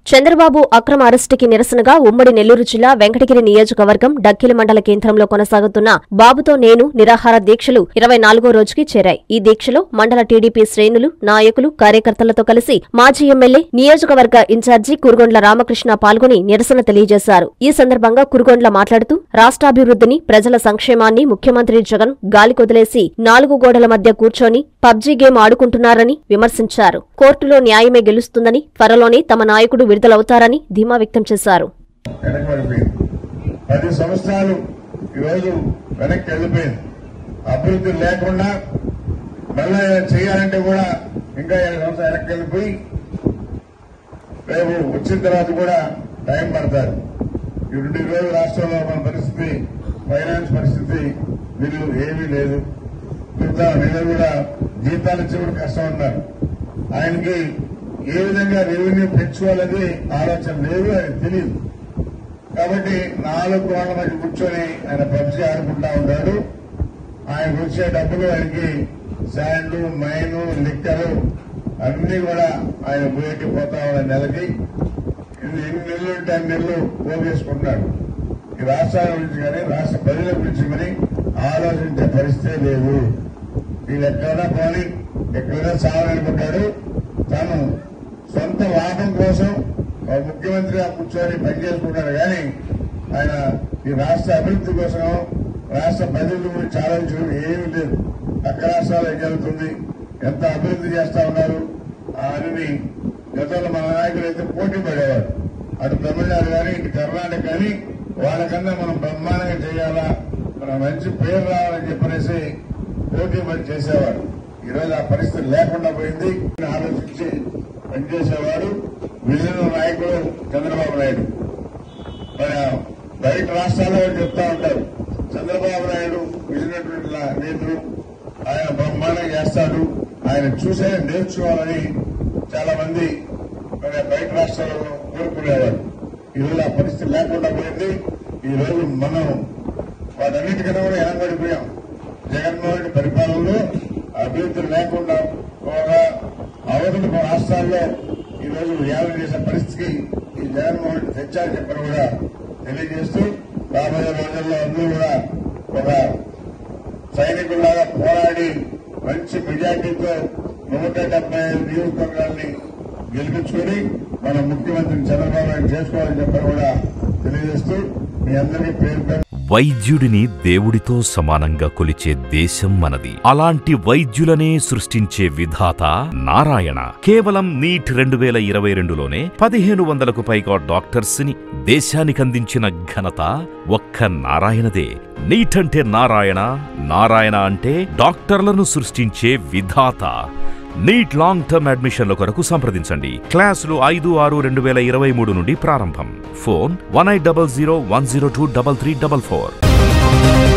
చంద్రబాబు అక్రమ అరెస్టుకి నిరసనగా ఉమ్మడి నెల్లూరు జిల్లా వెంకటగిరి నియోజకవర్గం డక్కిలి మండల కేంద్రంలో కొనసాగుతున్న బాబుతో నేను నిరాహార దీక్షలు ఇరవై నాలుగో రోజుకి చేరాయి ఈ దీక్షలో మండల టీడీపీ శ్రేణులు నాయకులు కార్యకర్తలతో కలిసి మాజీ ఎమ్మెల్యే నియోజకవర్గ ఇన్ఛార్జి కురుగొండ్ల రామకృష్ణ పాల్గొని నిరసన తెలియజేశారు ఈ సందర్భంగా కురుగొండ్ల మాట్లాడుతూ రాష్ట్రాభివృద్ధిని ప్రజల సంక్షేమాన్ని ముఖ్యమంత్రి జగన్ గాలికొదిలేసి నాలుగు గోడల మధ్య కూర్చొని పబ్జీ గేమ్ ఆడుకుంటున్నారని విమర్శించారు కోర్టులో న్యాయమే గెలుస్తుందని త్వరలోనే తమ నాయకుడు విడుదలవుతారని ధీమా వ్యక్తం చేశారు వెనకబడిపోయింది పది సంవత్సరాలు ఈరోజు వెనక్కి వెళ్ళిపోయింది అభివృద్ధి లేకుండా మళ్ళీ చేయాలంటే కూడా ఇంకా ఏడు సంవత్సరాలు వెనక్కి వెళ్ళిపోయి రేపు వచ్చిన తర్వాత కూడా టైం పడతారు ఇప్పుడు ఈ రోజు రాష్ట్రంలో మన పరిస్థితి ఫైనాన్స్ పరిస్థితి వీళ్ళు ఏమీ లేదు మిగతా వీళ్ళు కూడా జీతాలు ఇచ్చి కూడా కష్టం ఉన్నారు ఆయనకి ఏ విధంగా రెవెన్యూ పెంచుకోవాలని ఆలోచన లేదు ఆయన తెలియదు కాబట్టి నాలుగు కోట్ల మధ్య కూర్చొని ఆయన పబ్జీ ఆడుకుంటా ఉన్నాడు ఆయన వచ్చే డబ్బులు ఆయనకి శాండ్ మైను లిక్కరు అన్ని కూడా ఆయన పోయేటి పోతా ఉన్న నెలకి ఎన్ని ఎన్ని నెలలు ఉంటే అన్ని నెలలు పోగేసుకుంటున్నాడు ఈ రాష్ట్రాల గురించి కానీ రాష్ట్ర ప్రజల గురించి కానీ ఆలోచించే పరిస్థితే లేదు వీళ్ళు ఎక్కడైనా పోని ఎక్కడైనా సావాలనుకుంటాడు తాను సొంత లాభం కోసం ఒక ముఖ్యమంత్రిగా కూర్చొని పనిచేసుకుంటాడు కానీ ఆయన ఈ రాష్ట్ర అభివృద్ధి కోసం రాష్ట్ర ప్రజల గురించి ఆలోచించడం ఏమీ లేదు పక్క రాష్ట్రాలు ఏం జరుగుతుంది ఎంత అభివృద్ధి చేస్తా ఉన్నారు అని గతంలో మన నాయకులు అయితే పోటీ పడేవారు అటు తమిళనాడు కానీ ఇటు కర్ణాటక కానీ వాళ్ళకన్నా మనం బ్రహ్మాండంగా చేయాలా మన మంచి పేరు రావాలని చెప్పనేసి పోటీ పడి చేసేవాడు ఈరోజు ఆ పరిస్థితి లేకుండా పోయింది ఆలోచించి పనిచేసేవాడు విజయన నాయకుడు చంద్రబాబు నాయుడు మరి ఆ బయట రాష్ట్రాల్లో వాళ్ళు చెప్తా ఉంటారు చంద్రబాబు నాయుడు విజయనటువంటి నేతలు ఆయన బ్రహ్మాండంగా చేస్తాడు ఆయన చూసే నేర్చుకోవాలని చాలా మంది మరి బయట రాష్ట్రాల్లో కోరుకునేవారు ఈరోజు ఆ పరిస్థితి లేకుండా పోయింది ఈ రోజు మనం వాటన్నిటికన్నా కూడా వెనబడిపోయాం జగన్మోహన్ రెడ్డి పరిపాలనలో అభివృద్ధి లేకుండా పోగా అవతల రాష్ట్రాల్లో ఈ రోజు యాభై చేసే పరిస్థితికి ఈ జగన్మోహన్ రెడ్డి తెచ్చారని చెప్పని కూడా తెలియజేస్తూ రాబోయే రోజుల్లో అందరూ కూడా ఒక సైనికుల్లాగా పోరాడి మంచి మెజార్టీతో నూట డెబ్బై ఐదు నియోజకవర్గాల్ని గెలిపించుకొని మన ముఖ్యమంత్రిని చంద్రబాబు నాయుడు చేసుకోవాలని చెప్పని కూడా తెలియజేస్తూ మీ అందరికీ పేరు పేరు వైద్యుడిని దేవుడితో సమానంగా కొలిచే దేశం మనది అలాంటి వైద్యులనే సృష్టించే విధాత నారాయణ కేవలం నీట్ రెండు వేల ఇరవై రెండులోనే పదిహేను వందలకు పైగా డాక్టర్స్ ని దేశానికందించిన ఘనత ఒక్క నారాయణదే నీట్ అంటే నారాయణ నారాయణ అంటే డాక్టర్లను సృష్టించే విధాత నీట్ లాంగ్ టర్మ్ అడ్మిషన్ల కొరకు సంప్రదించండి క్లాసులు ఐదు ఆరు రెండు వేల ఇరవై మూడు నుండి ప్రారంభం phone one eight double zero one zero two double three double four